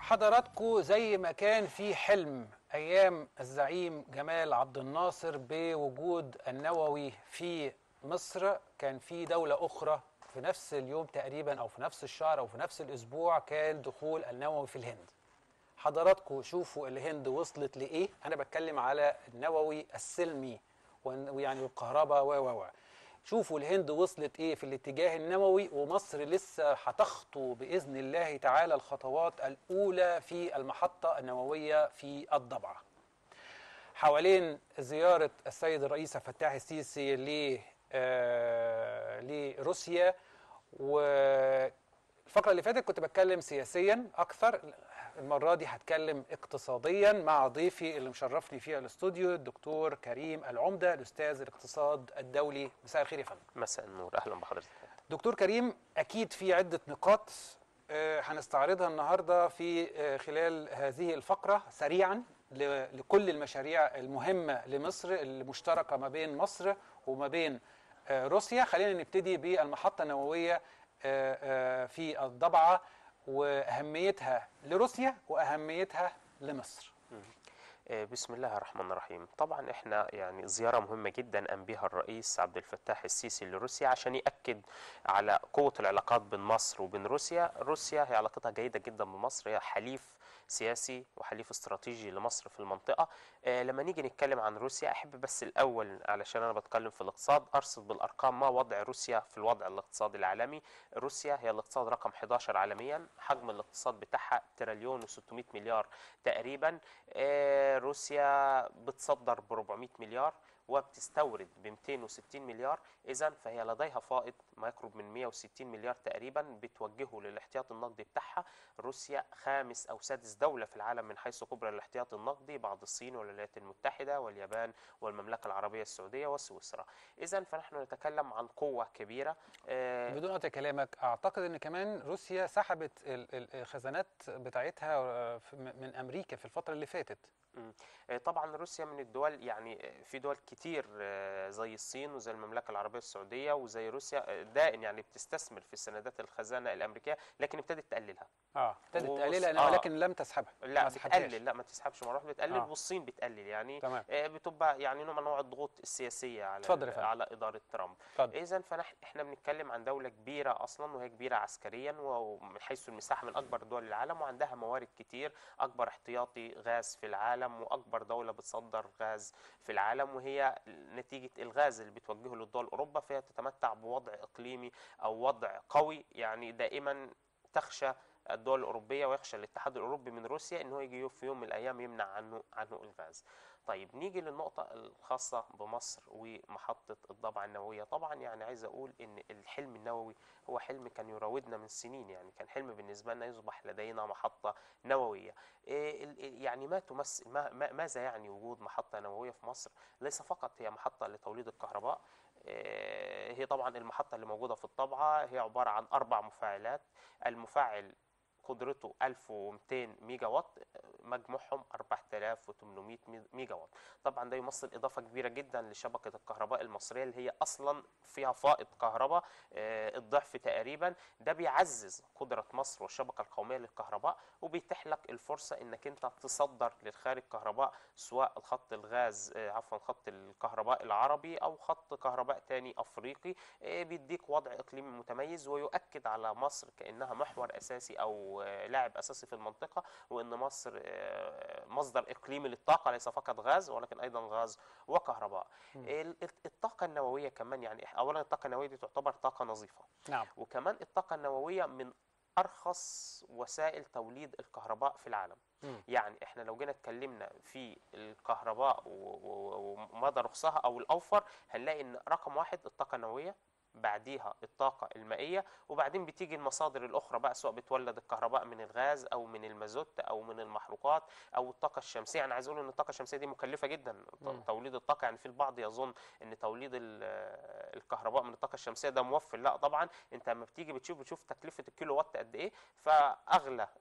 حضراتكم زي ما كان في حلم ايام الزعيم جمال عبد الناصر بوجود النووي في مصر كان في دولة أخرى في نفس اليوم تقريبا أو في نفس الشهر أو في نفس الأسبوع كان دخول النووي في الهند حضراتكم شوفوا الهند وصلت لإيه أنا بتكلم على النووي السلمي ويعني الكهرباء و و و شوفوا الهند وصلت ايه في الاتجاه النووي ومصر لسه هتخطو باذن الله تعالى الخطوات الاولى في المحطه النوويه في الضبعه. حوالين زياره السيد الرئيس فتاح السيسي ل آه لروسيا والفقره اللي فاتت كنت بتكلم سياسيا اكثر المرة دي هتكلم اقتصاديا مع ضيفي اللي مشرفني في الاستوديو الدكتور كريم العمدة الأستاذ الاقتصاد الدولي مساء الخير يا فندم مساء النور أهلا بحضرتك دكتور كريم أكيد في عدة نقاط آه، هنستعرضها النهاردة في آه، خلال هذه الفقرة سريعا ل- لكل المشاريع المهمة لمصر المشتركة ما بين مصر وما بين آه، روسيا خلينا نبتدي بالمحطة النووية آه، آه، في الضبعة وأهميتها لروسيا وأهميتها لمصر آه، بسم الله الرحمن الرحيم طبعا احنا يعني زيارة مهمة جدا قام بها الرئيس عبد الفتاح السيسي لروسيا عشان يأكد على قوة العلاقات بين مصر وبين روسيا روسيا هي علاقتها جيدة جدا بمصر هي حليف سياسي وحليف استراتيجي لمصر في المنطقة آه، لما نيجي نتكلم عن روسيا أحب بس الأول علشان أنا بتكلم في الاقتصاد أرصد بالأرقام ما وضع روسيا في الوضع الاقتصادي العالمي روسيا هي الاقتصاد رقم 11 عالميا حجم الاقتصاد بتاعها تريليون و600 مليار تقريبا آه، روسيا بتصدر ب 400 مليار وبتستورد ب 260 مليار اذا فهي لديها فائض ما يقرب من 160 مليار تقريبا بتوجهه للاحتياط النقدي بتاعها روسيا خامس او سادس دوله في العالم من حيث كبرى الاحتياط النقدي بعد الصين والولايات المتحده واليابان والمملكه العربيه السعوديه وسويسرا اذا فنحن نتكلم عن قوه كبيره آه، بدون قطع كلامك اعتقد ان كمان روسيا سحبت ال- ال- الخزانات بتاعتها آه، في- من امريكا في الفتره اللي فاتت مم. آه، طبعا روسيا من الدول يعني آه، في دول كتير آه، زي الصين وزي المملكه العربيه السعوديه وزي روسيا آه، دائم يعني بتستثمر في سندات الخزانه الامريكيه لكن ابتدت تقللها اه ابتدت وص- تقللها آه. ولكن لم تسحبها لا ما سحبهاش. بتقلل لا ما تسحبش مره واحده بتقلل آه. والصين بتقلل يعني تمام آه، بتبقى يعني نوع من انواع الضغوط السياسيه على اتفضل يا فندم. على اداره ترامب اتفضل اذا فنحن احنا بنتكلم عن دوله كبيره اصلا وهي كبيره عسكريا ومن حيث المساحه من اكبر دول العالم وعندها موارد كتير اكبر احتياطي غاز في العالم واكبر دوله بتصدر غاز في العالم وهي نتيجه الغاز اللي بتوجهه للدول اوروبا فهي تتمتع بوضع اقليمي او وضع قوي يعني دائما تخشى الدول الاوروبيه ويخشى الاتحاد الاوروبي من روسيا ان هو يجي في يوم من الايام يمنع عنه عنه الغاز. طيب نيجي للنقطه الخاصه بمصر ومحطه الضبعه النوويه، طبعا يعني عايز اقول ان الحلم النووي هو حلم كان يراودنا من سنين يعني كان حلم بالنسبه لنا يصبح لدينا محطه نوويه. إيه ال- ال- يعني ما تمثل ما ما- ماذا يعني وجود محطه نوويه في مصر؟ ليس فقط هي محطه لتوليد الكهرباء إيه، هي طبعا المحطه اللي موجوده في الضبعه هي عباره عن اربع مفاعلات المفاعل قدرته 1200 ميجا وات مجموعهم 4800 مي- ميجا وات طبعا ده يمثل اضافه كبيره جدا لشبكه الكهرباء المصريه اللي هي اصلا فيها فائض كهرباء آه، الضعف تقريبا ده بيعزز قدره مصر والشبكه القوميه للكهرباء وبيتيح لك الفرصه انك انت تصدر للخارج كهرباء سواء الخط الغاز آه، عفوا خط الكهرباء العربي او خط كهرباء تاني افريقي آه، بيديك وضع اقليمي متميز ويؤكد على مصر كانها محور اساسي او آه، لاعب اساسي في المنطقه وان مصر آه، مصدر اقليمي للطاقه ليس فقط غاز ولكن ايضا غاز وكهرباء مم. ال- الطاقه النوويه كمان يعني اولا الطاقه النوويه دي تعتبر طاقه نظيفه نعم وكمان الطاقه النوويه من ارخص وسائل توليد الكهرباء في العالم مم. يعني احنا لو جينا اتكلمنا في الكهرباء و- و- ومدى رخصها او الاوفر هنلاقي ان رقم واحد الطاقه النوويه بعديها الطاقة المائية وبعدين بتيجي المصادر الأخرى بقى سواء بتولد الكهرباء من الغاز أو من المازوت أو من المحروقات أو الطاقة الشمسية أنا عايز أقول إن الطاقة الشمسية دي مكلفة جدا مم. توليد الطاقة يعني في البعض يظن إن توليد ال- الكهرباء من الطاقة الشمسية ده موفر لا طبعا أنت لما بتيجي بتشوف بتشوف تكلفة الكيلو وات قد إيه فأغلى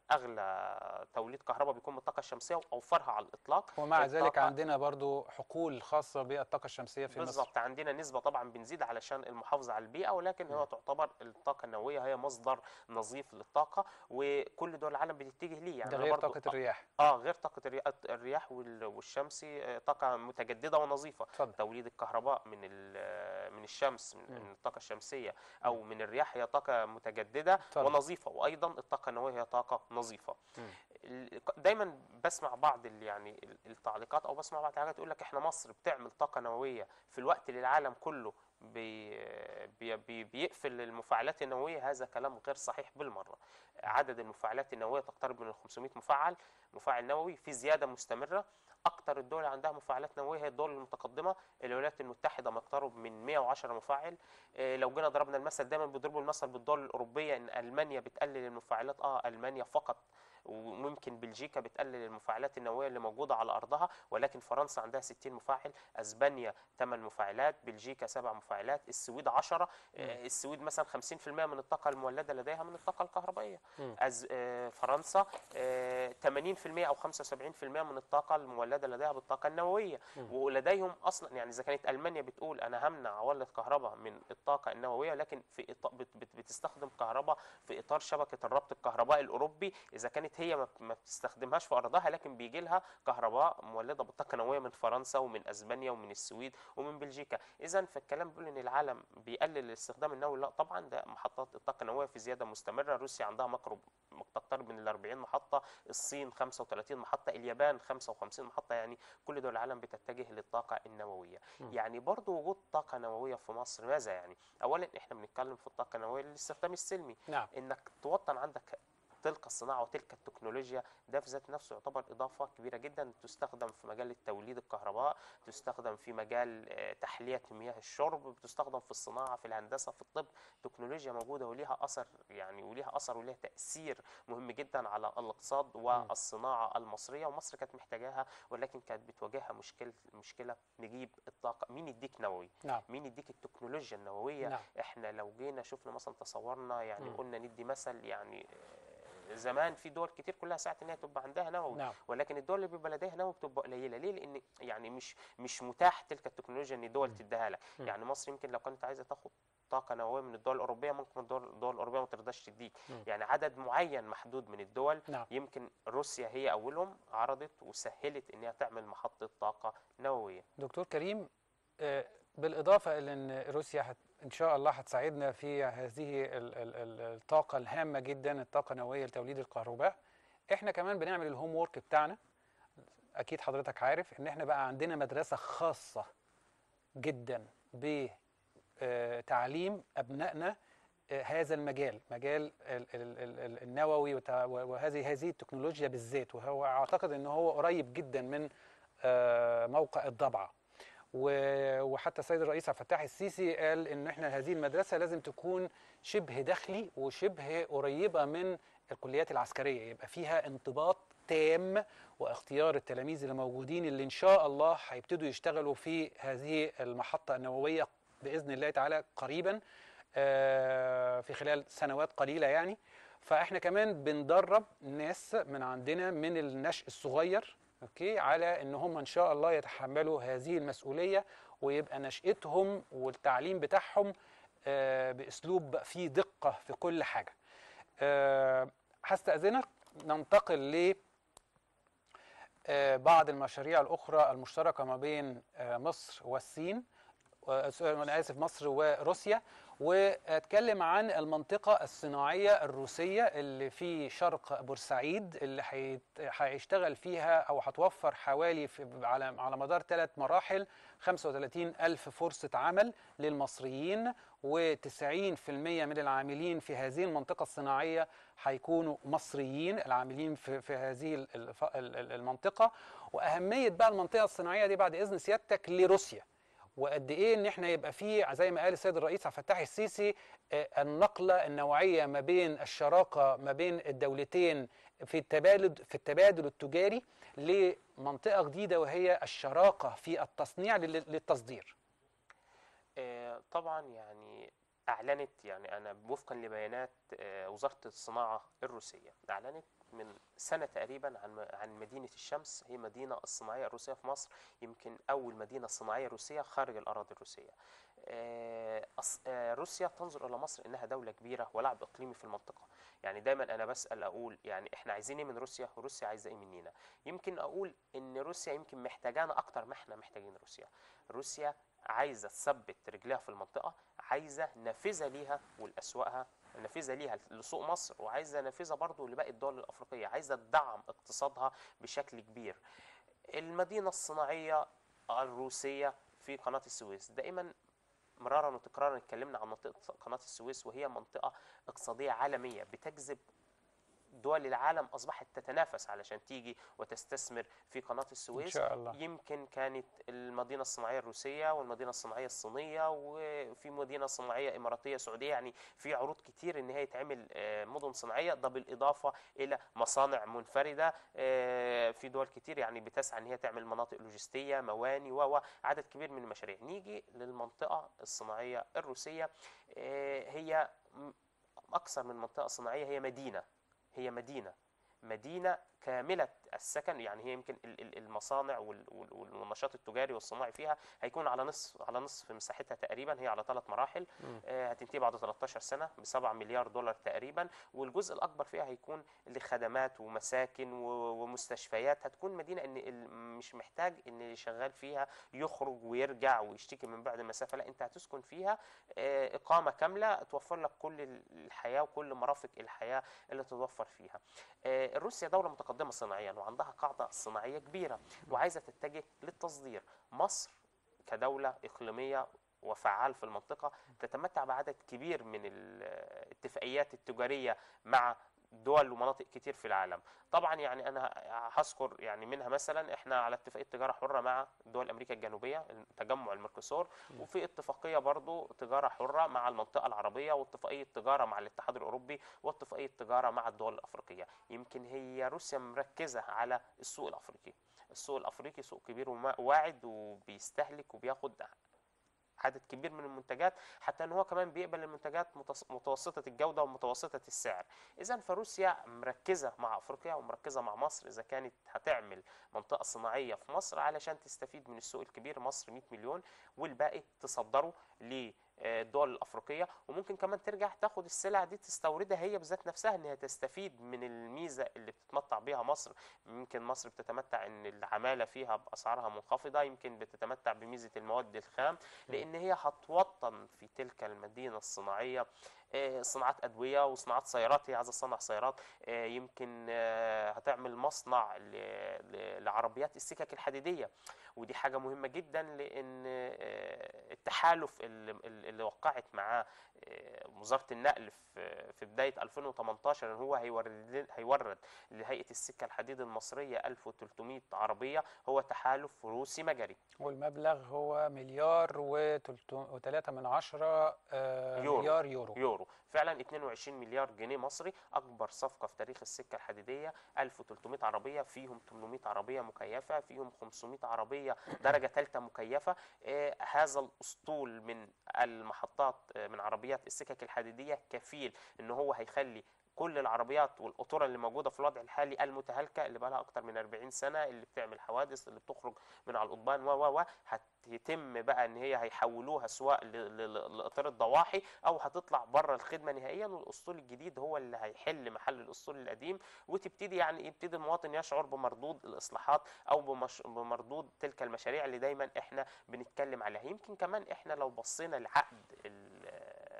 اغلى توليد كهرباء بيكون من الطاقه الشمسيه واوفرها على الاطلاق ومع ذلك الطاقة- عندنا برضو حقول خاصة بالطاقة الشمسية في مصر بالظبط عندنا نسبة طبعا بنزيد علشان المحافظة على البيئة ولكن هو تعتبر الطاقة النووية هي مصدر نظيف للطاقة وكل دول العالم بتتجه ليه يعني ده أنا غير برضو- طاقة الرياح اه غير طاقة الرياح, الرياح وال- والشمسي آه، طاقة متجددة ونظيفة اتفضل توليد الكهرباء من ال- من الشمس من مم. من الطاقة الشمسية أو من الرياح هي طاقة متجددة اتفضل. ونظيفة وأيضا الطاقة النووية هي طاقة نظيفة مم. ال- دايما بسمع بعض ال- يعني ال- التعليقات او بسمع بعض الحاجات يقول لك احنا مصر بتعمل طاقه نوويه في الوقت اللي العالم كله بي بي بي بيقفل المفاعلات النوويه هذا كلام غير صحيح بالمره عدد المفاعلات النوويه تقترب من ال 500 مفاعل مفاعل نووي في زياده مستمره اكثر الدول اللي عندها مفاعلات نوويه هي الدول المتقدمه الولايات المتحده ما يقترب من 110 مفاعل إيه، لو جينا ضربنا المثل دايما بيضربوا المثل بالدول الاوروبيه ان المانيا بتقلل المفاعلات اه المانيا فقط وممكن بلجيكا بتقلل المفاعلات النوويه اللي موجوده على ارضها ولكن فرنسا عندها 60 مفاعل اسبانيا 8 مفاعلات بلجيكا 7 مفاعلات السويد 10 آه، السويد مثلا 50% من الطاقه المولده لديها من الطاقه الكهربائيه مم. أز آه، فرنسا آه، 80% او 75% من الطاقه المولده لديها بالطاقه النوويه مم. ولديهم اصلا يعني اذا كانت المانيا بتقول انا همنع اولد كهرباء من الطاقه النوويه لكن في إط- بت- بت- بتستخدم كهرباء في اطار شبكه الربط الكهربائي الاوروبي اذا كانت هي ما- ما بتستخدمهاش في ارضها لكن بيجي لها كهرباء مولده بالطاقه النوويه من فرنسا ومن اسبانيا ومن السويد ومن بلجيكا اذا فالكلام بيقول ان العالم بيقلل الاستخدام النووي لا طبعا ده محطات الطاقه النوويه في زياده مستمره روسيا عندها مقرب تقترب من ال 40 محطه الصين 35 محطه اليابان 55 محطه يعني كل دول العالم بتتجه للطاقه النوويه مم. يعني برضو وجود طاقه نوويه في مصر ماذا يعني اولا احنا بنتكلم في الطاقه النوويه للاستخدام السلمي نعم انك توطن عندك تلك الصناعه وتلك التكنولوجيا ده في ذات نفسه يعتبر اضافه كبيره جدا تستخدم في مجال توليد الكهرباء تستخدم في مجال آه، تحليه مياه الشرب بتستخدم في الصناعه في الهندسه في الطب تكنولوجيا موجوده وليها اثر يعني وليها اثر وليها تاثير مهم جدا على الاقتصاد والصناعه المصريه ومصر كانت محتاجاها ولكن كانت بتواجهها مشكله مشكله نجيب الطاقه مين يديك نووي نعم مين يديك التكنولوجيا النوويه نعم احنا لو جينا شفنا مثلا تصورنا يعني مم. قلنا ندي مثل يعني آه، زمان في دول كتير كلها ساعه ان هي تبقى عندها نووي نعم ولكن الدول اللي بيبقى لديها نووي بتبقى قليله ليه لان يعني مش مش متاح تلك التكنولوجيا ان دول مم. تديها لك مم. يعني مصر يمكن لو كانت عايزه تاخد طاقه نوويه من الدول الاوروبيه ممكن الدول الدول الاوروبيه ما ترضاش تديك مم. يعني عدد معين محدود من الدول نعم يمكن روسيا هي اولهم عرضت وسهلت ان هي تعمل محطه طاقه نوويه دكتور كريم آه، بالإضافة إلى أن روسيا هت إن شاء الله هتساعدنا في هذه ال- ال- ال- الطاقة الهامة جدا الطاقة النووية لتوليد الكهرباء إحنا كمان بنعمل الهوم وورك بتاعنا أكيد حضرتك عارف إن إحنا بقى عندنا مدرسة خاصة جدا بتعليم أبنائنا آه، هذا المجال مجال ال- ال- ال- ال- النووي وتع- وهذه هذه التكنولوجيا بالذات وهو أعتقد أنه هو قريب جدا من آه، موقع الضبعة و- وحتى السيد الرئيس عبد الفتاح السيسي قال ان احنا هذه المدرسه لازم تكون شبه داخلي وشبه قريبه من الكليات العسكريه يبقى فيها انضباط تام واختيار التلاميذ اللي موجودين اللي ان شاء الله هيبتدوا يشتغلوا في هذه المحطه النوويه باذن الله تعالى قريبا آه، في خلال سنوات قليله يعني فاحنا كمان بندرب ناس من عندنا من النشء الصغير اوكي على ان هم ان شاء الله يتحملوا هذه المسؤوليه ويبقى نشأتهم والتعليم بتاعهم آه، باسلوب فيه دقه في كل حاجه. آه، هستأذنك ننتقل ل آه، بعض المشاريع الاخرى المشتركه ما بين آه، مصر والصين آه، انا اسف مصر وروسيا واتكلم عن المنطقه الصناعيه الروسيه اللي في شرق بورسعيد اللي هيت- هيشتغل فيها او هتوفر حوالي في على على مدار ثلاث مراحل 35 ألف فرصة عمل للمصريين و90% من العاملين في هذه المنطقة الصناعية هيكونوا مصريين العاملين في, في هذه ال- الف- ال- ال- المنطقة وأهمية بقى المنطقة الصناعية دي بعد إذن سيادتك لروسيا وقد ايه ان احنا يبقى في زي ما قال السيد الرئيس عبد الفتاح السيسي آه، النقله النوعيه ما بين الشراكه ما بين الدولتين في التبادل في التبادل التجاري لمنطقه جديده وهي الشراكه في التصنيع لل- للتصدير. آه، طبعا يعني أعلنت يعني أنا وفقا لبيانات آه، وزارة الصناعة الروسية أعلنت من سنة تقريبا عن عن مدينة الشمس هي مدينة الصناعية الروسية في مصر يمكن أول مدينة صناعية روسية خارج الأراضي الروسية. آه، أص- آه، روسيا تنظر إلى مصر إنها دولة كبيرة ولعب إقليمي في المنطقة. يعني دايما أنا بسأل أقول يعني إحنا عايزين إيه من روسيا وروسيا عايزة إيه مننا. يمكن أقول إن روسيا يمكن محتاجانا أكتر ما إحنا محتاجين روسيا. روسيا عايزة تثبت رجليها في المنطقة عايزة نافذة ليها ولأسواقها نافذة ليها لسوق مصر وعايزة نافذة برضو لباقي الدول الأفريقية عايزة تدعم اقتصادها بشكل كبير المدينة الصناعية الروسية في قناة السويس دائما مرارا وتكرارا اتكلمنا عن منطقة قناة السويس وهي منطقة اقتصادية عالمية بتجذب دول العالم أصبحت تتنافس علشان تيجي وتستثمر في قناة ان السويس شاء الله يمكن كانت المدينة الصناعية الروسية والمدينة الصناعية الصينية وفي مدينة صناعية إماراتية سعودية يعني في عروض كتير إن هي تعمل آه، مدن صناعية ده بالإضافة إلى مصانع منفردة آه، في دول كتير يعني بتسعى إن هي تعمل مناطق لوجستية مواني و عدد كبير من المشاريع نيجي للمنطقة الصناعية الروسية آه، هي م- أكثر من منطقة صناعية هي مدينة هي مدينة مدينة كاملة السكن يعني هي يمكن ال- ال- المصانع وال- وال- والنشاط التجاري والصناعي فيها هيكون على نصف على نصف مساحتها تقريبا هي على ثلاث مراحل مم. آه، هتنتهي بعد 13 سنة ب 7 مليار دولار تقريبا والجزء الأكبر فيها هيكون لخدمات ومساكن و- ومستشفيات هتكون مدينة إن ال- مش محتاج إن اللي شغال فيها يخرج ويرجع ويشتكي من بعد المسافة لا أنت هتسكن فيها آه، إقامة كاملة توفر لك كل الحياة وكل مرافق الحياة اللي تتوفر فيها آه، روسيا دولة متقدمة صناعيا وعندها قاعدة صناعية كبيرة وعايزة تتجه للتصدير مصر كدولة إقليمية وفعال في المنطقة تتمتع بعدد كبير من الاتفاقيات التجارية مع دول ومناطق كتير في العالم طبعا يعني انا هذكر يعني منها مثلا احنا على اتفاقيه تجاره حره مع دول امريكا الجنوبيه تجمع الميركوسور وفي اتفاقيه برضو تجاره حره مع المنطقه العربيه واتفاقيه تجاره مع الاتحاد الاوروبي واتفاقيه تجاره مع الدول الافريقيه يمكن هي روسيا مركزه على السوق الافريقي السوق الافريقي سوق كبير وواعد وبيستهلك وبياخد عدد كبير من المنتجات حتى ان هو كمان بيقبل المنتجات متص- متوسطه الجوده ومتوسطه السعر اذا فروسيا مركزه مع افريقيا ومركزه مع مصر اذا كانت هتعمل منطقه صناعيه في مصر علشان تستفيد من السوق الكبير مصر 100 مليون والباقي تصدره للدول الافريقيه وممكن كمان ترجع تاخد السلع دي تستوردها هي بذات نفسها ان هي تستفيد من الميزه اللي بتتمتع بيها مصر يمكن مصر بتتمتع ان العماله فيها باسعارها منخفضه يمكن بتتمتع بميزه المواد الخام لان هي هتوطن في تلك المدينه الصناعيه آه، صناعات ادويه وصناعات سيارات هي عايزه تصنع سيارات آه، يمكن آه، هتعمل مصنع ل- ل- لعربيات السكك الحديديه ودي حاجه مهمه جدا لان آه، التحالف اللي, اللي وقعت معاه آه، وزاره النقل في في بدايه 2018 ان هو هيورد هيورد لهيئه السكه الحديد المصريه 1300 عربيه هو تحالف روسي مجري والمبلغ هو مليار و3 من عشرة آه، يورو. مليار يورو يورو فعلا 22 مليار جنيه مصري اكبر صفقه في تاريخ السكه الحديديه 1300 عربيه فيهم 800 عربيه مكيفه فيهم 500 عربيه درجه ثالثه مكيفه آه هذا الاسطول من المحطات آه من عربيات السكك الحديديه كفيل ان هو هيخلي كل العربيات والقطوره اللي موجوده في الوضع الحالي المتهالكه اللي بقى لها اكتر من 40 سنه اللي بتعمل حوادث اللي بتخرج من على القضبان و و و هتتم بقى ان هي هيحولوها سواء ل- ل- ل- لاطار الضواحي او هتطلع بره الخدمه نهائيا والاسطول الجديد هو اللي هيحل محل الاسطول القديم وتبتدي يعني يبتدي المواطن يشعر بمردود الاصلاحات او بمش بمردود تلك المشاريع اللي دايما احنا بنتكلم عليها يمكن كمان احنا لو بصينا لعقد ال-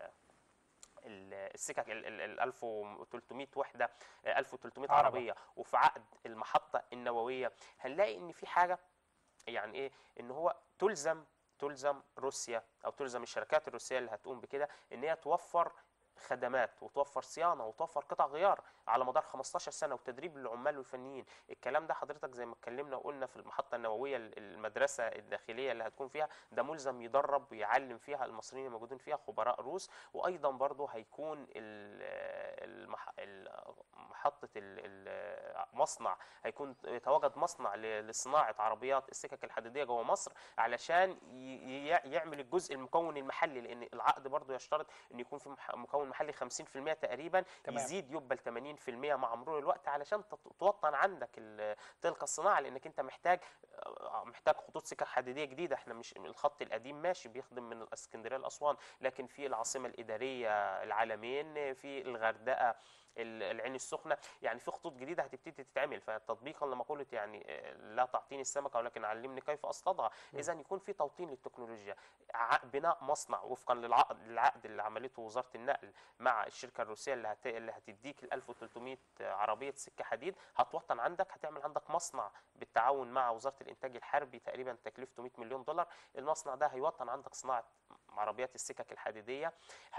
ال- السكك ال ال- ال 1300 وحده آه، 1300 عربة. عربيه وفي عقد المحطه النوويه هنلاقي ان في حاجه يعني ايه ان هو تلزم تلزم روسيا او تلزم الشركات الروسيه اللي هتقوم بكده ان هي توفر خدمات وتوفر صيانه وتوفر قطع غيار على مدار 15 سنه وتدريب للعمال والفنيين الكلام ده حضرتك زي ما اتكلمنا وقلنا في المحطه النوويه ال- المدرسه الداخليه اللي هتكون فيها ده ملزم يدرب ويعلم فيها المصريين الموجودين فيها خبراء روس وايضا برضه هيكون ال- المح... ال- محطه ال- ال- مصنع هيكون يتواجد مصنع ل- لصناعه عربيات السكك الحديديه جوه مصر علشان ي- ي- يعمل الجزء المكون المحلي لان العقد برضو يشترط ان يكون في مح- مكون محلي 50% تقريبا تمام. يزيد يبقى ل 80% مع مرور الوقت علشان تط- توطن عندك ال- تلك الصناعه لانك انت محتاج آه، محتاج خطوط سكك حديديه جديده احنا مش الخط القديم ماشي بيخدم من الاسكندريه لاسوان لكن في العاصمه الاداريه العالمين في الغردقه ال- العين السخنه يعني في خطوط جديده هتبتدي تتعمل فتطبيقا لمقوله يعني آه، لا تعطيني السمكه ولكن علمني كيف اصطادها اذا يكون في توطين للتكنولوجيا ع- بناء مصنع وفقا للعقد العقد اللي عملته وزاره النقل مع الشركه الروسيه اللي هت... اللي هتديك ال 1300 عربيه سكه حديد هتوطن عندك هتعمل عندك مصنع بالتعاون مع وزاره الانتاج الحربي تقريبا تكلفته 100 مليون دولار المصنع ده هيوطن عندك صناعه عربيات السكك الحديديه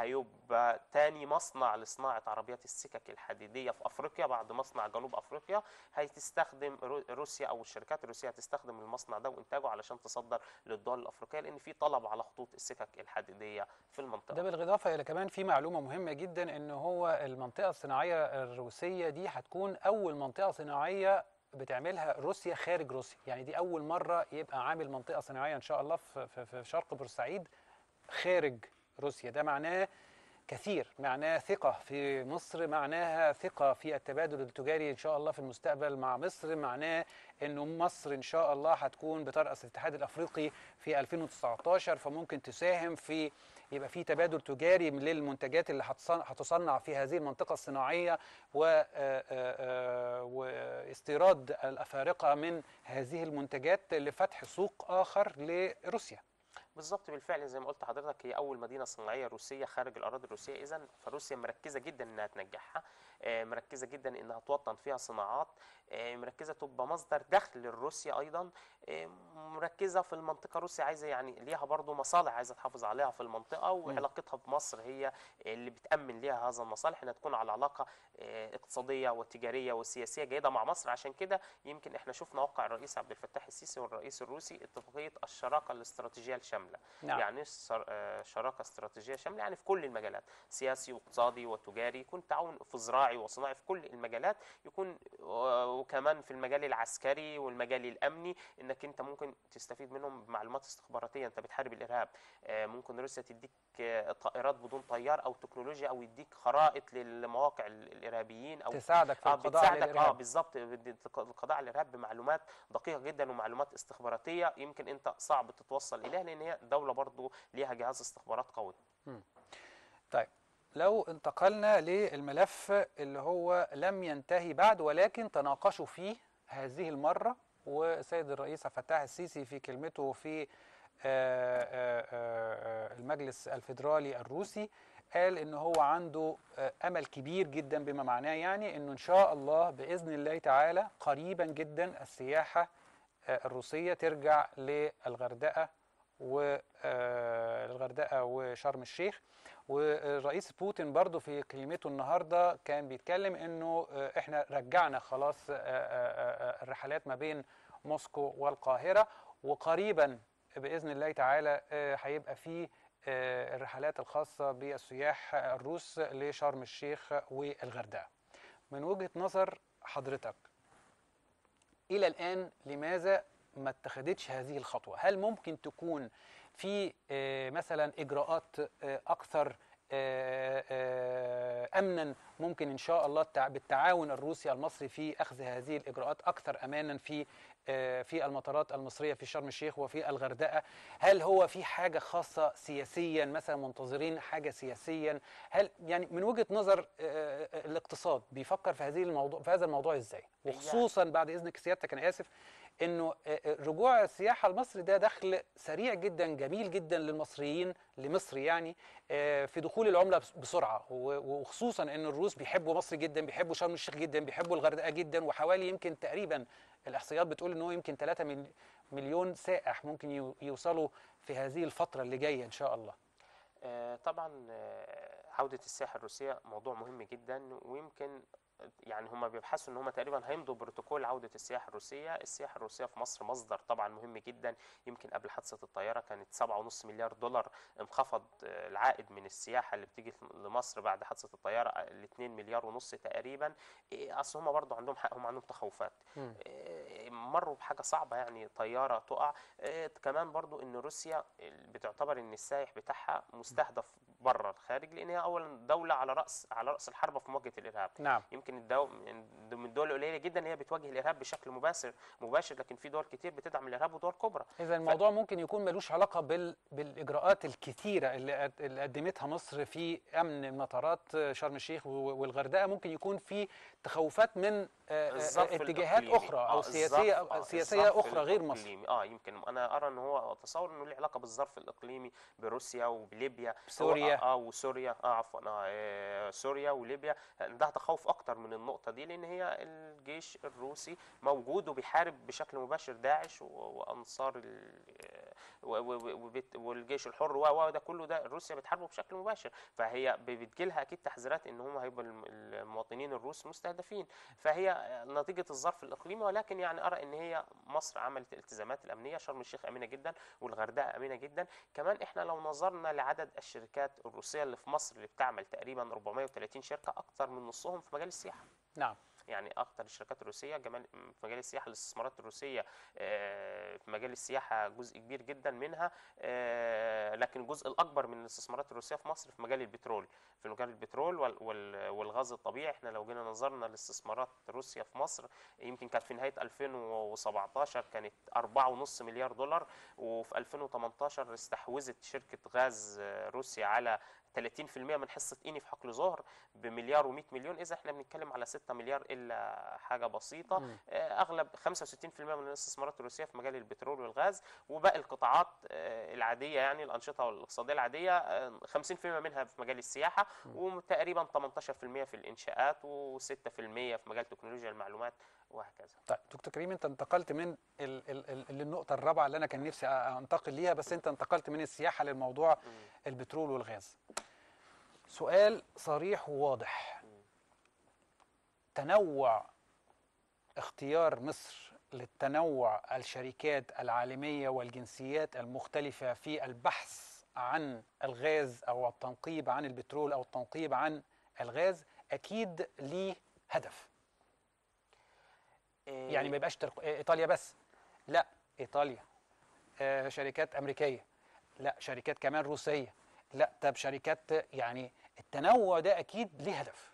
هيبقى تاني مصنع لصناعه عربيات السكك الحديديه في افريقيا بعد مصنع جنوب افريقيا هتستخدم رو- روسيا او الشركات الروسيه هتستخدم المصنع ده وانتاجه علشان تصدر للدول الافريقيه لان في طلب على خطوط السكك الحديديه في المنطقه ده بالاضافه الى كمان في معلومه مهمه جدا ان هو المنطقه الصناعيه الروسيه دي هتكون اول منطقه صناعيه بتعملها روسيا خارج روسيا يعني دي اول مره يبقى عامل منطقه صناعيه ان شاء الله في في, في شرق بورسعيد خارج روسيا ده معناه كثير معناه ثقة في مصر معناها ثقة في التبادل التجاري إن شاء الله في المستقبل مع مصر معناه أنه مصر إن شاء الله هتكون بترأس الاتحاد الأفريقي في 2019 فممكن تساهم في يبقى في تبادل تجاري للمنتجات اللي هتصن- هتصنع في هذه المنطقة الصناعية و- آه، آه، آه، واستيراد الأفارقة من هذه المنتجات لفتح سوق آخر لروسيا بالظبط بالفعل زي ما قلت لحضرتك هي اول مدينه صناعيه روسيه خارج الاراضي الروسيه اذا فروسيا مركزه جدا انها تنجحها آه، مركزه جدا انها توطن فيها صناعات آه، مركزه تبقى مصدر دخل لروسيا ايضا آه، مركزه في المنطقه روسيا عايزه يعني ليها برضو مصالح عايزه تحافظ عليها في المنطقه وعلاقتها بمصر هي اللي بتامن ليها هذا المصالح انها تكون على علاقه آه، اقتصاديه وتجاريه وسياسيه جيده مع مصر عشان كده يمكن احنا شفنا وقع الرئيس عبد الفتاح السيسي والرئيس الروسي اتفاقيه الشراكه الاستراتيجيه الشامله نعم. يعني السر- آه، شراكه استراتيجيه شامله يعني في كل المجالات سياسي واقتصادي وتجاري يكون تعاون في زراعي وصناعي في كل المجالات يكون و- وكمان في المجال العسكري والمجال الامني انك انت ممكن تستفيد منهم بمعلومات استخباراتيه انت بتحارب الارهاب آه، ممكن روسيا تديك آه، طائرات بدون طيار او تكنولوجيا او يديك خرائط للمواقع ال- الارهابيين او تساعدك في اه القضاء على بتساعدك اه الإرهاب بالظبط بد- القضاء على الارهاب بمعلومات دقيقه جدا ومعلومات استخباراتيه يمكن انت صعب تتوصل اليها لان هي دوله برضو ليها جهاز استخبارات قوي طيب لو انتقلنا للملف اللي هو لم ينتهي بعد ولكن تناقشوا فيه هذه المرة والسيد الرئيس عبد الفتاح السيسي في كلمته في آه، آه، آه، المجلس الفيدرالي الروسي قال ان هو عنده آه، امل كبير جدا بما معناه يعني انه ان شاء الله باذن الله تعالى قريبا جدا السياحه آه، الروسيه ترجع للغردقه والغردقه وشرم الشيخ والرئيس بوتين برضو في كلمته النهارده كان بيتكلم انه آه، احنا رجعنا خلاص آه، آه، آه، الرحلات ما بين موسكو والقاهره وقريبا باذن الله تعالى آه، هيبقى في آه، الرحلات الخاصه بالسياح الروس لشرم الشيخ والغردقه. من وجهه نظر حضرتك الى الان لماذا ما اتخذتش هذه الخطوه؟ هل ممكن تكون في آه، مثلا اجراءات آه، اكثر آه، آه، امنا ممكن ان شاء الله التع- بالتعاون الروسي المصري في اخذ هذه الاجراءات اكثر امانا في آه، في المطارات المصريه في شرم الشيخ وفي الغردقه هل هو في حاجه خاصه سياسيا مثلا منتظرين حاجه سياسيا هل يعني من وجهه نظر آه، آه، الاقتصاد بيفكر في هذه الموضوع في هذا الموضوع ازاي هي- وخصوصا بعد اذنك سيادتك انا اسف انه آه، آه، رجوع السياحه لمصر ده دخل سريع جدا جميل جدا للمصريين لمصر يعني آه، في دخول العمله بس- بسرعه و- وخصوصا ان الروس بيحبوا مصر جدا بيحبوا شرم الشيخ جدا بيحبوا الغردقه جدا وحوالي يمكن تقريبا الاحصائيات بتقول ان هو يمكن 3 مليون سائح ممكن يو- يوصلوا في هذه الفتره اللي جايه ان شاء الله آه، طبعا آه، عودة السياحة الروسية موضوع مهم جدا ويمكن يعني هم هم بيبحثوا ان هم تقريبا هيمضوا بروتوكول عوده السياحه الروسيه السياحه الروسيه في مصر مصدر طبعا مهم جدا يمكن قبل حادثه الطياره كانت 7.5 مليار دولار انخفض آه، العائد من السياحه اللي بتيجي لمصر بعد حادثه الطياره ل 2 مليار ونص تقريبا إيه، اصل هم برضه عندهم حق هم عندهم تخوفات مم. إيه، مروا بحاجه صعبه يعني طياره تقع إيه، كمان برضو ان روسيا بتعتبر ان السائح بتاعها مستهدف بره الخارج لان هي اولا دوله على راس على راس الحربه في مواجهه الارهاب نعم يمكن الدو... من الدول القليله جدا هي بتواجه الارهاب بشكل مباشر مباشر لكن في دول كتير بتدعم الارهاب ودول كبرى اذا الموضوع ممكن يكون ملوش علاقه بال... بالاجراءات الكثيره اللي, قد- اللي قدمتها مصر في امن مطارات شرم الشيخ و- والغردقه ممكن يكون في تخوفات من آه، آه، الظرف اتجاهات الإقليمي. اخرى آه، او الظرف- سياسيه آه، أو سياسيه الظرف اخرى غير مصر الإقليمي. اه يمكن انا ارى ان هو اتصور انه له علاقه بالظرف الاقليمي بروسيا وبليبيا بسوريا. هو- اه وسوريا اه عفوا اه آه، سوريا وليبيا عندها تخوف اكتر من النقطه دي لان هي الجيش الروسي موجود وبيحارب بشكل مباشر داعش و- وانصار ال- و- و- وبت- والجيش الحر و و ده كله ده روسيا بتحاربه بشكل مباشر فهي بتجيلها اكيد تحذيرات ان هم هيبقوا الم- المواطنين الروس مستهدفين فهي نتيجه الظرف الاقليمي ولكن يعني ارى ان هي مصر عملت الالتزامات الامنيه شرم الشيخ امنه جدا والغردقه امنه جدا كمان احنا لو نظرنا لعدد الشركات الروسيه اللي في مصر اللي بتعمل تقريبا 430 شركه اكثر من نصهم في مجال السياحه نعم يعني اكتر الشركات الروسيه جمال في مجال السياحه الاستثمارات الروسيه آه، في مجال السياحه جزء كبير جدا منها آه، لكن الجزء الاكبر من الاستثمارات الروسيه في مصر في مجال البترول في مجال البترول وال- وال- والغاز الطبيعي احنا لو جينا نظرنا لاستثمارات روسيا في مصر يمكن كانت في نهايه 2017 كانت 4.5 مليار دولار وفي 2018 استحوذت شركه غاز آه، روسيا على 30% من حصه ايني في حقل ظهر بمليار و100 مليون اذا احنا بنتكلم على 6 مليار الا حاجه بسيطه مم. آه، اغلب 65% من الاستثمارات الروسيه في مجال البترول والغاز وباقي القطاعات آه، العاديه يعني الانشطه الاقتصاديه العاديه آه، 50% منها في مجال السياحه وتقريبا 18% في الانشاءات و6% في مجال تكنولوجيا المعلومات وهكذا طيب دكتور كريم انت انتقلت من ال ال ال النقطه الرابعه اللي انا كان نفسي أ- انتقل ليها بس انت انتقلت من السياحه للموضوع مم. البترول والغاز سؤال صريح وواضح تنوع اختيار مصر للتنوع الشركات العالميه والجنسيات المختلفه في البحث عن الغاز او التنقيب عن البترول او التنقيب عن الغاز اكيد ليه هدف آه، يعني ما يبقاش ترق... ايطاليا بس لا ايطاليا آه شركات امريكيه لا شركات كمان روسيه لا طب شركات يعني التنوع ده اكيد ليه هدف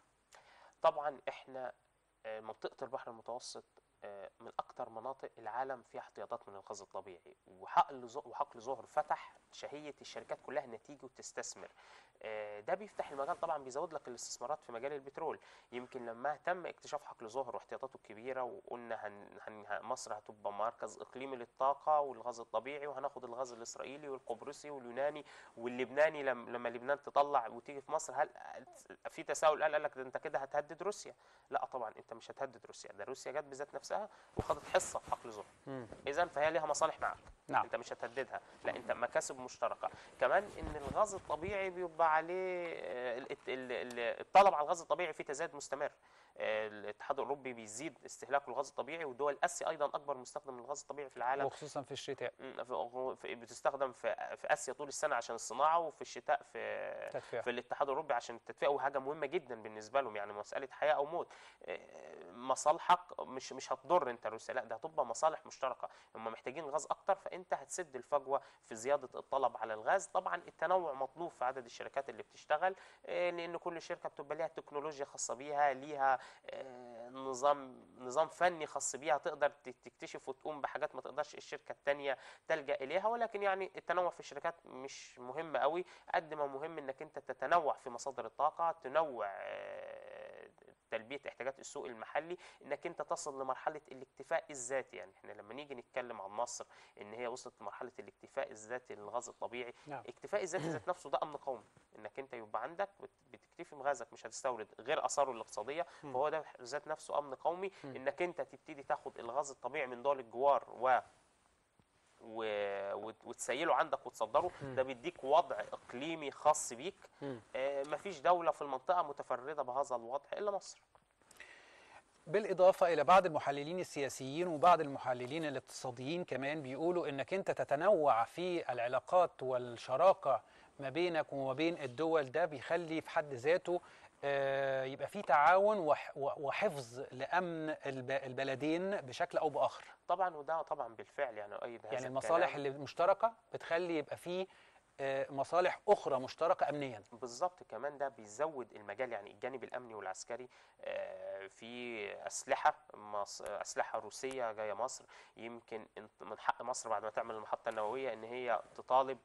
طبعا احنا آه، منطقه البحر المتوسط آه، من اكثر مناطق العالم فيها احتياطات من الغاز الطبيعي وحقل ز- وحقل ظهر فتح شهيه الشركات كلها انها تيجي وتستثمر آه، ده بيفتح المجال طبعا بيزود لك الاستثمارات في مجال البترول يمكن لما تم اكتشاف حقل ظهر واحتياطاته الكبيره وقلنا هن هن ه- مصر هتبقى مركز اقليمي للطاقه والغاز الطبيعي وهناخد الغاز الاسرائيلي والقبرصي واليوناني واللبناني لم- لما لبنان تطلع وتيجي في مصر هل في تساؤل قال قال لك ده انت كده هتهدد روسيا لا طبعا انت مش هتهدد روسيا ده روسيا جت بذات نفسها وخدت حصه في حقل ظهر اذا فهي ليها مصالح معاك نعم. انت مش هتهددها لا انت مكاسب مشتركه كمان ان الغاز الطبيعي بيبقى عليه آه، ال- ال- ال- الطلب على الغاز الطبيعي فيه تزايد مستمر آه، الاتحاد الاوروبي بيزيد استهلاكه للغاز الطبيعي ودول اسيا ايضا اكبر مستخدم للغاز الطبيعي في العالم وخصوصا في الشتاء م، في- في- بتستخدم في في اسيا طول السنه عشان الصناعه وفي الشتاء في تدفئة. في الاتحاد الاوروبي عشان التدفئه وحاجه مهمه جدا بالنسبه لهم يعني مساله حياه او موت آه، مصالحك مش مش هتضر انت روسيا لا ده هتبقى مصالح مشتركه هم محتاجين الغاز اكتر فانت هتسد الفجوه في زياده الطلب على الغاز طبعا التنوع مطلوب في عدد الشركات اللي بتشتغل آه، لان كل شركه بتبقى ليها تكنولوجيا خاصه بيها ليها آه، نظام نظام فني خاص بيها تقدر ت- تكتشف وتقوم بحاجات ما تقدرش الشركه الثانيه تلجا اليها ولكن يعني التنوع في الشركات مش مهم قوي قد ما مهم انك انت تتنوع في مصادر الطاقه تنوع آه، تلبيه احتياجات السوق المحلي انك انت تصل لمرحله الاكتفاء الذاتي يعني احنا لما نيجي نتكلم عن مصر ان هي وصلت لمرحله الاكتفاء الذاتي للغاز الطبيعي نعم. اكتفاء الذاتي ذات نفسه ده امن قومي انك انت يبقى عندك بت- بتكتفي بغازك مش هتستورد غير اثاره الاقتصاديه فهو ده ذات نفسه امن قومي انك انت تبتدي تاخد الغاز الطبيعي من دول الجوار و و... وت- وتسيله عندك وتصدره ده بيديك وضع اقليمي خاص بيك مم. آه مفيش دوله في المنطقه متفرده بهذا الوضع الا مصر بالاضافه الى بعض المحللين السياسيين وبعض المحللين الاقتصاديين كمان بيقولوا انك انت تتنوع في العلاقات والشراكه ما بينك وما بين الدول ده بيخلي في حد ذاته آه، يبقى في تعاون وح- وحفظ لامن الب- البلدين بشكل او باخر طبعا وده طبعا بالفعل يعني اؤيد هذا يعني المصالح الكلام. اللي مشتركه بتخلي يبقى في آه، مصالح اخرى مشتركه امنيا بالظبط كمان ده بيزود المجال يعني الجانب الامني والعسكري آه، في اسلحه مص- اسلحه روسيه جايه مصر يمكن انت- من حق مصر بعد ما تعمل المحطه النوويه ان هي تطالب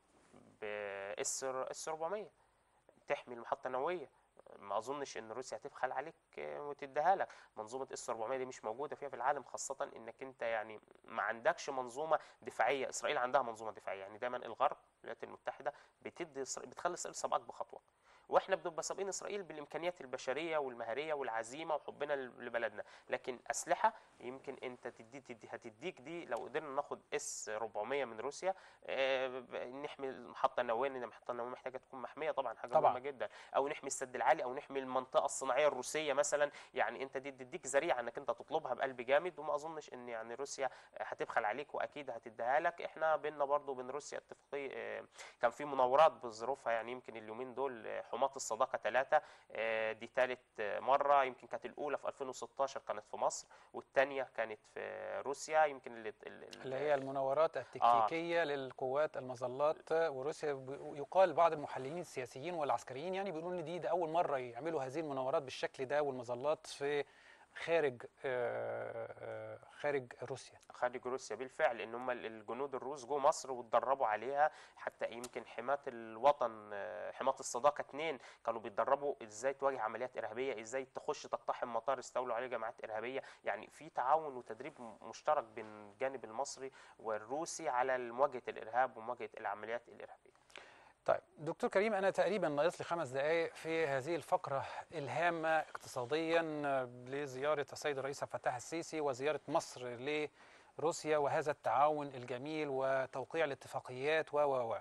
باس اس 400 تحمي المحطه النوويه ما اظنش ان روسيا هتبخل عليك آه، وتديها لك منظومه اس 400 دي مش موجوده فيها في العالم خاصه انك انت يعني ما عندكش منظومه دفاعيه اسرائيل عندها منظومه دفاعيه يعني دايما الغرب الولايات المتحده بتدي إسرائيل- بتخلي اسرائيل سباق بخطوه واحنا بنبقى سابقين اسرائيل بالامكانيات البشريه والمهاريه والعزيمه وحبنا لبلدنا لكن اسلحه يمكن انت تدي, تدي هتديك دي لو قدرنا ناخد اس 400 من روسيا آه، ب- نحمي المحطه النوويه لان المحطه النوويه محتاجه تكون محميه طبعا حاجه طبعاً. مهمه جدا او نحمي السد العالي او نحمي المنطقه الصناعيه الروسيه مثلا يعني انت دي تديك ذريعه انك انت تطلبها بقلب جامد وما اظنش ان يعني روسيا هتبخل عليك واكيد هتديها لك احنا بينا برضو بين روسيا اتفاقيه آه، كان في مناورات بظروفها يعني يمكن اليومين دول آه، حماة الصداقه ثلاثه دي ثالث مره يمكن كانت الاولى في 2016 كانت في مصر والثانيه كانت في روسيا يمكن اللي, اللي هي المناورات التكتيكيه للقوات المظلات وروسيا ب- يقال بعض المحللين السياسيين والعسكريين يعني بيقولوا ان دي ده اول مره يعملوا هذه المناورات بالشكل ده والمظلات في خارج آه، آه، خارج روسيا خارج روسيا بالفعل ان هم الجنود الروس جو مصر واتدربوا عليها حتى يمكن حماة الوطن آه، حماة الصداقة اتنين كانوا بيتدربوا ازاي تواجه عمليات ارهابية ازاي تخش تقتحم مطار استولوا عليه جماعات ارهابية يعني في تعاون وتدريب مشترك بين الجانب المصري والروسي على مواجهة الارهاب ومواجهة العمليات الارهابية طيب دكتور كريم انا تقريبا ناقص لي خمس دقائق في هذه الفقره الهامه اقتصاديا لزياره السيد الرئيس عبد الفتاح السيسي وزياره مصر لروسيا وهذا التعاون الجميل وتوقيع الاتفاقيات و و و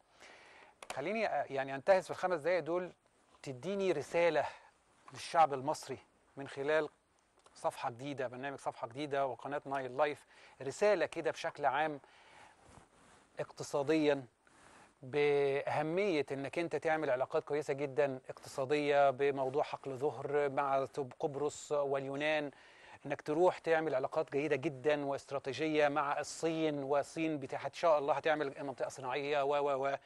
خليني يعني انتهز في الخمس دقائق دول تديني رساله للشعب المصري من خلال صفحه جديده برنامج صفحه جديده وقناه نايل لايف رساله كده بشكل عام اقتصاديا باهميه انك انت تعمل علاقات كويسه جدا اقتصاديه بموضوع حقل ظهر مع قبرص واليونان انك تروح تعمل علاقات جيده جدا واستراتيجيه مع الصين والصين بتاع ان شاء الله هتعمل منطقه صناعيه و و و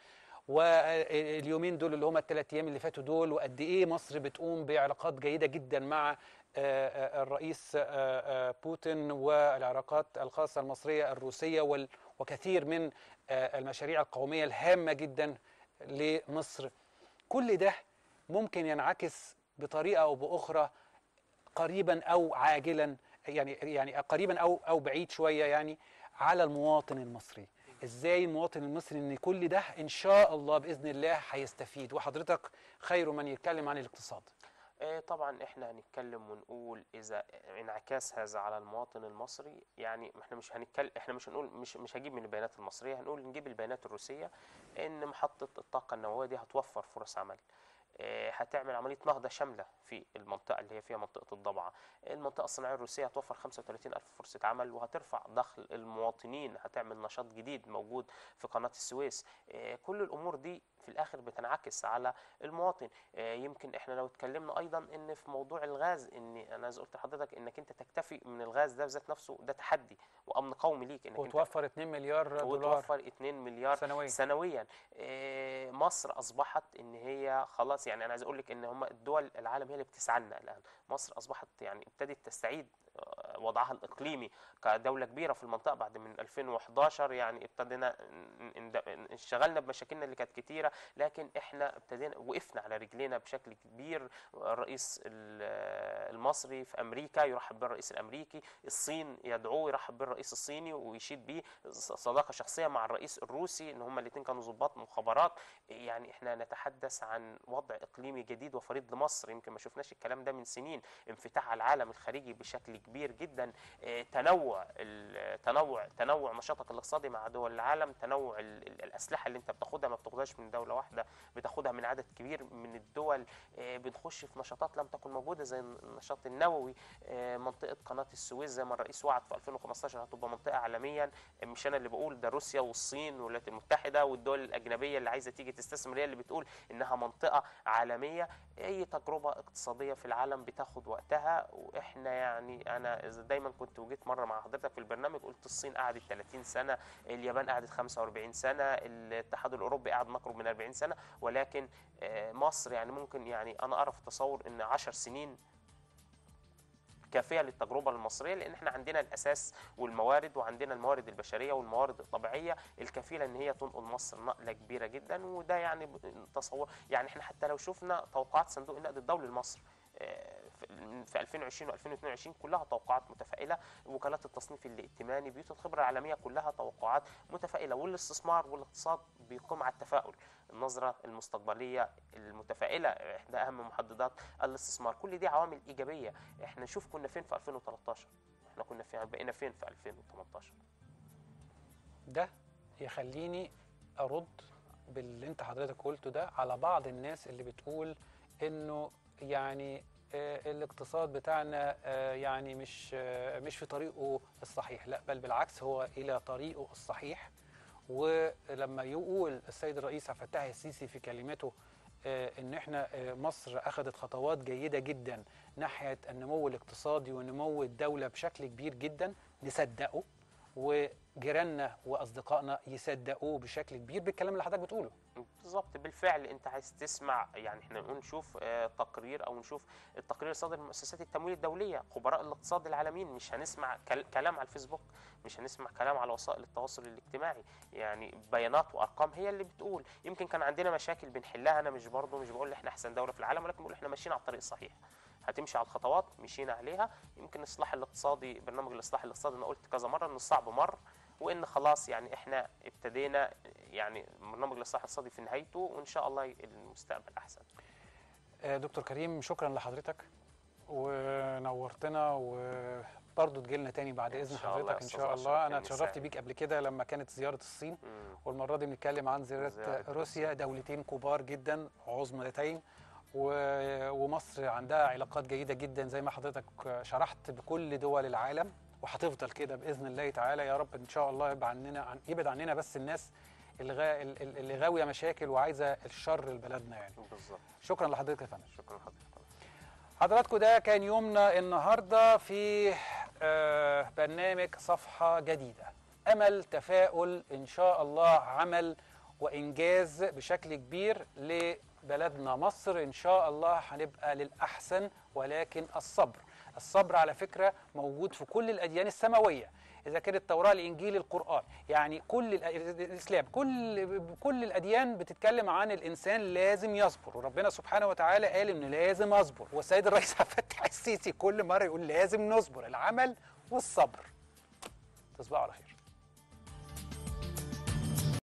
واليومين دول اللي هم الثلاث ايام اللي فاتوا دول وقد ايه مصر بتقوم بعلاقات جيده جدا مع آه، آه، الرئيس آه، آه، بوتين والعلاقات الخاصه المصريه الروسيه وال- وكثير من آه، المشاريع القوميه الهامه جدا لمصر كل ده ممكن ينعكس بطريقه او باخرى قريبا او عاجلا يعني يعني قريبا او او بعيد شويه يعني على المواطن المصري ازاي المواطن المصري ان كل ده ان شاء الله باذن الله هيستفيد وحضرتك خير من يتكلم عن الاقتصاد آه، طبعا احنا هنتكلم ونقول اذا انعكاس هذا على المواطن المصري يعني احنا مش هنتكلم احنا مش هنقول مش مش هجيب من البيانات المصريه هنقول نجيب البيانات الروسيه ان محطه الطاقه النوويه دي هتوفر فرص عمل آه، هتعمل عمليه نهضه شامله في المنطقه اللي هي فيها منطقه الضبعه المنطقه الصناعيه الروسيه هتوفر 35 الف فرصه عمل وهترفع دخل المواطنين هتعمل نشاط جديد موجود في قناه السويس آه، كل الامور دي في الاخر بتنعكس على المواطن آه، يمكن احنا لو اتكلمنا ايضا ان في موضوع الغاز ان انا زي قلت لحضرتك انك انت تكتفي من الغاز ده بذات نفسه ده تحدي وامن قومي ليك انك انت وتوفر 2 مليار دولار وتوفر 2 مليار سنويا سنويا آه، مصر اصبحت ان هي خلاص يعني انا عايز اقول لك ان هم الدول العالم هي اللي بتسعى الان مصر اصبحت يعني ابتدت تستعيد آه، وضعها الاقليمي كدوله كبيره في المنطقه بعد من 2011 يعني ابتدينا ن- ن- انشغلنا بمشاكلنا اللي كانت كتيره لكن احنا ابتدينا وقفنا على رجلينا بشكل كبير الرئيس ال- المصري في امريكا يرحب بالرئيس الامريكي الصين يدعوه يرحب بالرئيس الصيني ويشيد بيه صداقه شخصيه مع الرئيس الروسي ان هم الاثنين كانوا ضباط مخابرات يعني احنا نتحدث عن وضع اقليمي جديد وفريد لمصر يمكن ما شفناش الكلام ده من سنين انفتاح على العالم الخارجي بشكل كبير جدا جدا آه، تنوع ال- تنوع تنوع نشاطك الاقتصادي مع دول العالم تنوع ال- ال- الاسلحه اللي انت بتاخدها ما بتاخدهاش من دوله واحده بتاخدها من عدد كبير من الدول آه، بنخش في نشاطات لم تكن موجوده زي النشاط النووي آه، منطقه قناه السويس زي ما الرئيس وعد في 2015 هتبقى منطقه عالميه مش انا اللي بقول ده روسيا والصين والولايات المتحده والدول الاجنبيه اللي عايزه تيجي تستثمر هي اللي بتقول انها منطقه عالميه اي تجربه اقتصاديه في العالم بتاخد وقتها واحنا يعني انا إذا دايما كنت وجيت مره مع حضرتك في البرنامج قلت الصين قعدت 30 سنه اليابان قعدت 45 سنه الاتحاد الاوروبي قعد ما يقرب من 40 سنه ولكن آه، مصر يعني ممكن يعني انا ارى في تصور ان 10 سنين كافيه للتجربه المصريه لان احنا عندنا الاساس والموارد وعندنا الموارد البشريه والموارد الطبيعيه الكفيله ان هي تنقل مصر نقله كبيره جدا وده يعني ب- تصور يعني احنا حتى لو شفنا توقعات صندوق النقد الدولي لمصر آه، في- في 2020 و2022 كلها توقعات متفائله وكالات التصنيف الائتماني بيوت الخبره العالميه كلها توقعات متفائله والاستثمار والاقتصاد بيقوم على التفاؤل النظره المستقبليه المتفائله احدى اهم محددات الاستثمار كل دي عوامل ايجابيه احنا نشوف كنا فين في 2013 احنا كنا فين بقينا فين في 2018 ده يخليني ارد باللي انت حضرتك قلته ده على بعض الناس اللي بتقول انه يعني آه، الاقتصاد بتاعنا آه، يعني مش آه، مش في طريقه الصحيح لا بل بالعكس هو الى طريقه الصحيح ولما يقول السيد الرئيس عبد الفتاح السيسي في كلمته آه، ان احنا آه، مصر اخذت خطوات جيده جدا ناحيه النمو الاقتصادي ونمو الدوله بشكل كبير جدا نصدقه وجيراننا واصدقائنا يصدقوه بشكل كبير بالكلام اللي حضرتك بتقوله بالظبط بالفعل انت عايز تسمع يعني احنا نقول نشوف آه، تقرير او نشوف التقرير الصادر من مؤسسات التمويل الدوليه خبراء الاقتصاد العالميين مش هنسمع كل- كلام على الفيسبوك مش هنسمع كلام على وسائل التواصل الاجتماعي يعني بيانات وارقام هي اللي بتقول يمكن كان عندنا مشاكل بنحلها انا مش برضه مش بقول احنا احسن دوله في العالم ولكن بقول احنا ماشيين على الطريق الصحيح هتمشي على الخطوات مشينا عليها يمكن الاصلاح الاقتصادي برنامج الاصلاح الاقتصادي انا قلت كذا مره انه الصعب مر وان خلاص يعني احنا ابتدينا يعني برنامج الاصلاح الاقتصادي في نهايته وان شاء الله المستقبل احسن آه، دكتور كريم شكرا لحضرتك ونورتنا وبرضه تجيلنا تاني بعد إن اذن شاء الله حضرتك يا ان أستاذ شاء أشرف، الله انا كان اتشرفت يسعدني. بيك قبل كده لما كانت زياره الصين مم. والمره دي بنتكلم عن زياره زيارة روسيا دولتين كبار جدا عظمتين و- ومصر عندها علاقات جيده جدا زي ما حضرتك شرحت بكل دول العالم وهتفضل كده باذن الله تعالى يا رب ان شاء الله يبعد عننا عن يبعد عننا بس الناس اللي غا- اللي غاويه مشاكل وعايزه الشر لبلدنا يعني بالظبط شكرا لحضرتك يا فندم شكرا لحضرتك حضراتكم ده كان يومنا النهارده في آه، برنامج صفحه جديده امل تفاؤل ان شاء الله عمل وانجاز بشكل كبير لبلدنا مصر ان شاء الله هنبقى للاحسن ولكن الصبر الصبر على فكره موجود في كل الاديان السماويه اذا كانت التوراه الانجيل القران يعني كل الأ- الاسلام كل كل الاديان بتتكلم عن الانسان لازم يصبر وربنا سبحانه وتعالى قال ان لازم اصبر والسيد الرئيس عبد الفتاح السيسي كل مره يقول لازم نصبر العمل والصبر تصبحوا على خير